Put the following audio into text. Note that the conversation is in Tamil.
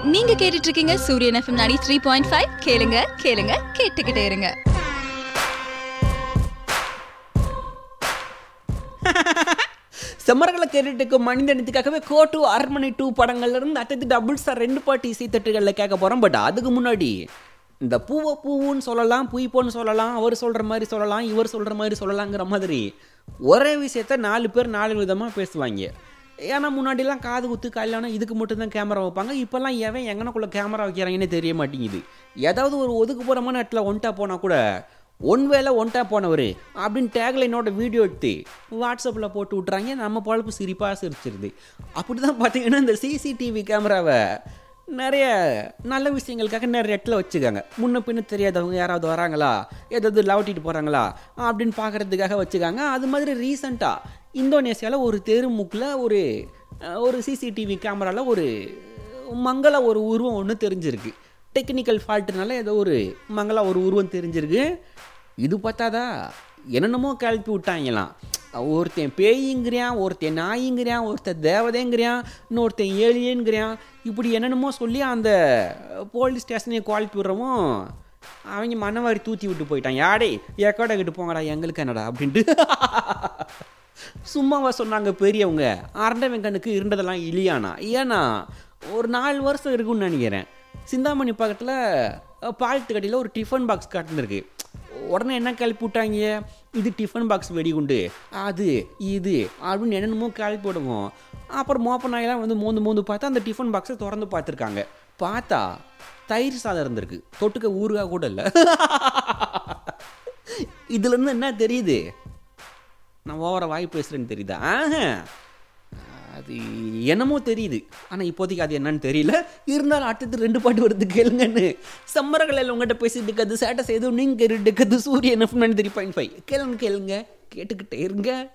நீங்க கேட்டுட்டு இருக்கீங்க சூரியன் எஃப்எம் 93.5 த்ரீ பாயிண்ட் ஃபைவ் கேளுங்க கேளுங்க கேட்டுக்கிட்டே இருங்க செம்மர்களை கேட்டுட்டு மனிதனத்துக்காகவே கோட்டு அரண்மனை டூ படங்கள்ல இருந்து அடுத்தது டபுள் ஸ்டார் ரெண்டு பாட்டு இசைத்தட்டுகளில் கேட்க போகிறோம் பட் அதுக்கு முன்னாடி இந்த பூவை பூவுன்னு சொல்லலாம் புய்ப்போன்னு சொல்லலாம் அவர் சொல்கிற மாதிரி சொல்லலாம் இவர் சொல்கிற மாதிரி சொல்லலாங்கிற மாதிரி ஒரே விஷயத்த நாலு பேர் நாலு விதமாக பேசுவாங்க ஏன்னா முன்னாடிலாம் காது குத்து கல்யாணம் இதுக்கு மட்டும்தான் கேமரா வைப்பாங்க இப்போல்லாம் எவன் எங்கனக்குள்ளே கேமரா வைக்கிறாங்கன்னே தெரிய மாட்டேங்குது ஏதாவது ஒரு ஒதுக்குப்புறமான இடத்துல ஒன்ட்டா போனால் கூட ஒன் வேலை ஒன்ட்டா போனவர் அப்படின்னு டேக்ல என்னோட வீடியோ எடுத்து வாட்ஸ்அப்பில் போட்டு விட்றாங்க நம்ம பொழப்பு சிரிப்பாக சிரிச்சிருது அப்படி தான் பார்த்தீங்கன்னா இந்த சிசிடிவி கேமராவை நிறைய நல்ல விஷயங்களுக்காக நிறைய இடத்துல வச்சுக்காங்க முன்ன பின்ன தெரியாதவங்க யாராவது வராங்களா ஏதாவது லவட்டிட்டு போகிறாங்களா அப்படின்னு பார்க்குறதுக்காக வச்சுக்காங்க அது மாதிரி ரீசண்டாக இந்தோனேசியாவில் ஒரு தெருமுக்கில் ஒரு அஹ், ஒரு சிசிடிவி கேமராவில் ஒரு மங்கள ஒரு உருவம் ஒன்று தெரிஞ்சிருக்கு டெக்னிக்கல் ஃபால்ட்டுனால ஏதோ ஒரு மங்களா ஒரு உருவம் தெரிஞ்சிருக்கு இது பார்த்தாதா என்னென்னமோ கிளப்பி விட்டாங்களாம் ஒருத்தன் பேய்ங்கிறான் ஒருத்தன் நாய்ங்கிறான் ஒருத்தன் தேவதைங்கிறான் இன்னொருத்தன் ஏலியன்கிறான் இப்படி என்னென்னமோ சொல்லி அந்த போலீஸ் ஸ்டேஷனை குவாலிட்டி விடுறவும் அவங்க மண்ணவாரி தூத்தி விட்டு போயிட்டான் யாடே ஏக்கோட கிட்ட போங்கடா எங்களுக்கு என்னடா அப்படின்ட்டு சும்மாவா சொன்னாங்க பெரியவங்க அரண்ட வெங்கனுக்கு இருந்ததெல்லாம் இல்லையானா ஏன்னா ஒரு நாலு வருஷம் இருக்கும்னு நினைக்கிறேன் சிந்தாமணி பக்கத்தில் பாலத்துக்கடியில் ஒரு டிஃபன் பாக்ஸ் காட்டுந்துருக்கு உடனே என்ன கிளப்பி விட்டாங்க இது டிஃபன் பாக்ஸ் வெடிகுண்டு அது இது அப்படின்னு என்னென்னமோ கிளப்பி விடுவோம் அப்புறம் மோப்ப நாயெல்லாம் வந்து மோந்து மோந்து பார்த்தா அந்த டிஃபன் பாக்ஸை திறந்து பார்த்துருக்காங்க பார்த்தா தயிர் சாதம் இருந்திருக்கு தொட்டுக்க ஊறுகாய் கூட இல்லை இதுலேருந்து என்ன தெரியுது நான் ஓவர வாய் பேசுகிறேன்னு தெரியுதா ஆஹா. அது என்னமோ தெரியுது ஆனால் இப்போதைக்கு அது என்னன்னு தெரியல இருந்தாலும் அடுத்தது ரெண்டு பாட்டு வருது கேளுங்கன்னு சம்மரகளில் உங்கள்கிட்ட பேசிட்டு இருக்கிறது சேட்டை செய்து நீங்கள் கேட்டுட்டு இருக்கிறது சூரியன் எஃப்எம் த்ரீ பாயிண்ட் ஃபைவ் கேளுங்க கேளுங்க கேட்டுக்கிட்டே இருங்க